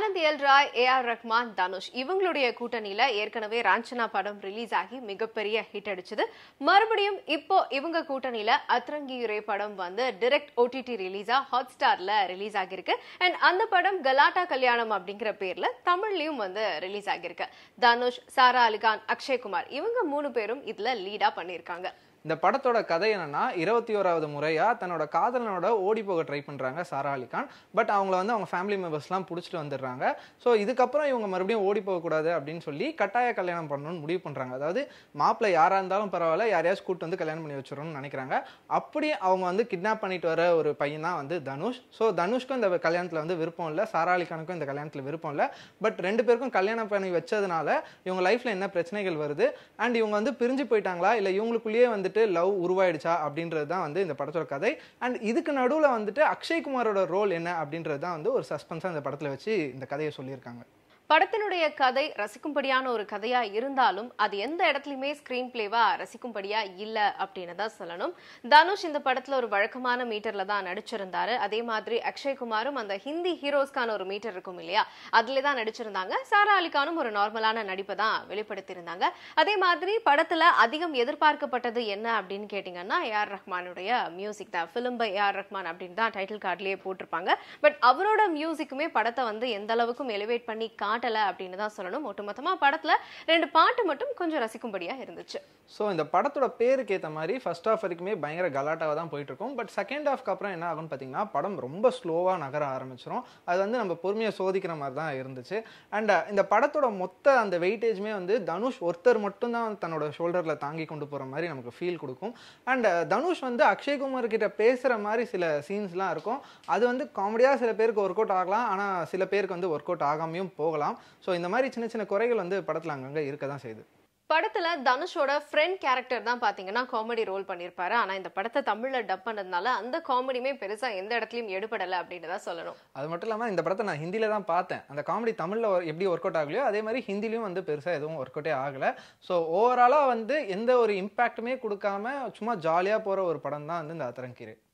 Anand L Rai A R Rahman Dhanush இவங்களுடைய கூட்டணியில ஏற்கனவே ராஞ்சனா படம் ரிலீஸ் ஆகி மிகப்பெரிய ஹிட் அடிச்சது மறுபடியும் இப்போ இவங்க கூட்டணியில அத்ரங்கியுரே படம் வந்து டிரெக்ட் ஓடிடி ரிலீஸா ஹாட் ஸ்டார்ல ரிலீஸ் ஆகியிருக்கு அண்ட் அந்த படம் கலாட்டா கல்யாணம் அப்படிங்கிற பேர்ல தமிழ்லயும் வந்து ரிலீஸ் ஆகியிருக்கு தனுஷ் சாரா அலிகான் அக்ஷய்குமார் இவங்க மூணு பேரும் இதுல லீடா பண்ணியிருக்காங்க இந்த படத்தோட கதை என்னன்னா இருபத்தி ஓராவது முறையா தன்னோட காதலனோட ஓடி போக ட்ரை பண்றாங்க சாரா அலிகான் பட் அவங்கள வந்து அவங்க ஃபேமிலி மெம்பர்ஸ்லாம் பிடிச்சிட்டு வந்துடுறாங்க ஸோ இதுக்கப்புறம் இவங்க மறுபடியும் ஓடி போகக்கூடாது அப்படின்னு சொல்லி கட்டாய கல்யாணம் பண்ணணும்னு முடிவு பண்றாங்க அதாவது மாப்பிள்ளை யாரா இருந்தாலும் பரவாயில்ல யாரையாச்சும் கூட்டு வந்து கல்யாணம் பண்ணி வச்சிடணும்னு நினைக்கிறாங்க அப்படி அவங்க வந்து கிட்னாப் பண்ணிட்டு வர ஒரு பையன் தான் வந்து தனுஷ் ஸோ தனுஷ்க்கும் இந்த கல்யாணத்தில் வந்து விருப்பம் இல்லை சாரா அலிகானுக்கும் இந்த கல்யாணத்தில் விருப்பம் இல்லை பட் ரெண்டு பேருக்கும் கல்யாணம் பண்ணி வச்சதுனால இவங்க லைஃப்ல என்ன பிரச்சனைகள் வருது அண்ட் இவங்க வந்து பிரிஞ்சு போயிட்டாங்களா இல்லை இவங்களுக்குள்ளேயே வந்துட்டு லவ் உருவாயிடுச்சா அப்படின்றது தான் வந்து இந்த படத்தோட கதை அண்ட் இதுக்கு நடுவில் வந்துட்டு அக்ஷய்குமாரோட ரோல் என்ன அப்படின்றது தான் வந்து ஒரு சஸ்பென்ஸாக இந்த படத்தில் வச்சு இந்த கதையை சொல்லியிருக்காங்க படத்தினுடைய கதை ரசிக்கும்படியான ஒரு கதையா இருந்தாலும் அது எந்த இடத்துலயுமே ஸ்கிரீன் பிளேவா ரசிக்கும்படியா இல்ல அப்படின்னு தான் சொல்லணும் தனுஷ் இந்த படத்துல ஒரு வழக்கமான மீட்டர்ல தான் நடிச்சிருந்தாரு அதே மாதிரி அக்ஷய்குமாரும் அந்த ஹிந்தி ஹீரோஸ்க்கான ஒரு மீட்டர் இருக்கும் இல்லையா அதுல தான் நடிச்சிருந்தாங்க சாரா அலிகானும் ஒரு நார்மலான நடிப்பை தான் வெளிப்படுத்தியிருந்தாங்க அதே மாதிரி படத்துல அதிகம் எதிர்பார்க்கப்பட்டது என்ன அப்படின்னு கேட்டீங்கன்னா ஏஆர் ரஹ்மானுடைய மியூசிக் தான் ஃபிலிம் பை ஏஆர் ரஹ்மான் அப்படின்னு தான் டைட்டில் கார்ட்லயே போட்டிருப்பாங்க பட் அவரோட மியூசிக்குமே படத்தை வந்து எந்த அளவுக்கும் எலிவேட் பண்ணி காட்டல அப்படின்னு தான் சொல்லணும் ஒட்டுமொத்தமா படத்துல ரெண்டு பாட்டு மட்டும் கொஞ்சம் ரசிக்கும்படியா இருந்துச்சு ஸோ இந்த படத்தோட பேருக்கு ஏற்ற மாதிரி ஃபர்ஸ்ட் ஹாஃப் வரைக்குமே பயங்கர கலாட்டாவாக தான் போயிட்டு இருக்கும் பட் செகண்ட் ஹாஃப்க்கு அப்புறம் என்ன ஆகும்னு பார்த்தீங்கன்னா படம் ரொம்ப ஸ்லோவாக நகர ஆரம்பிச்சிரும் அது வந்து நம்ம பொறுமையை சோதிக்கிற மாதிரி தான் இருந்துச்சு அண்ட் இந்த படத்தோட மொத்த அந்த வெயிட்டேஜ்மே வந்து தனுஷ் ஒருத்தர் மட்டும்தான் வந்து தன்னோட ஷோல்டரில் தாங்கி கொண்டு போகிற மாதிரி நமக்கு ஃபீல் கொடுக்கும் அண்ட் தனுஷ் வந்து அக்ஷய்குமார் கிட்ட பேசுகிற மாதிரி சில சீன்ஸ்லாம் இருக்கும் அது வந்து காமெடியாக சில பேருக்கு ஒர்க் அவுட் ஆகலாம் ஆனால் சில பேருக்கு வந்து ஒர்க் அவுட் ஆகாமையும் போகலாம் ஸோ இந்த மாதிரி சின்ன சின்ன குறைகள் வந்து படத்தில் அங்கங்கே இருக்க தான் செய்யுது படத்துல தனுஷோட ஃப்ரெண்ட் கேரக்டர் தான் பாத்தீங்கன்னா காமெடி ரோல் பண்ணிருப்பாரு ஆனா இந்த படத்தை தமிழ்ல டப் பண்ணதுனால அந்த காமெடியுமே பெருசா எந்த இடத்துலயும் எடுபடல அப்படின்னு தான் சொல்லணும் அது மட்டும் இல்லாமல் இந்த படத்தை நான் ஹிந்தியில் தான் பார்த்தேன் அந்த காமெடி தமிழில் எப்படி ஒர்க் அவுட் ஆகலையோ அதே மாதிரி ஹிந்திலையும் வந்து பெருசாக எதுவும் ஒர்க் அவுட்டே ஆகலை ஸோ ஓவராலாக வந்து எந்த ஒரு இம்பேக்ட்டுமே கொடுக்காம சும்மா ஜாலியாக போகிற ஒரு படம் தான் வந்து இந்த அத்தரங்கீரை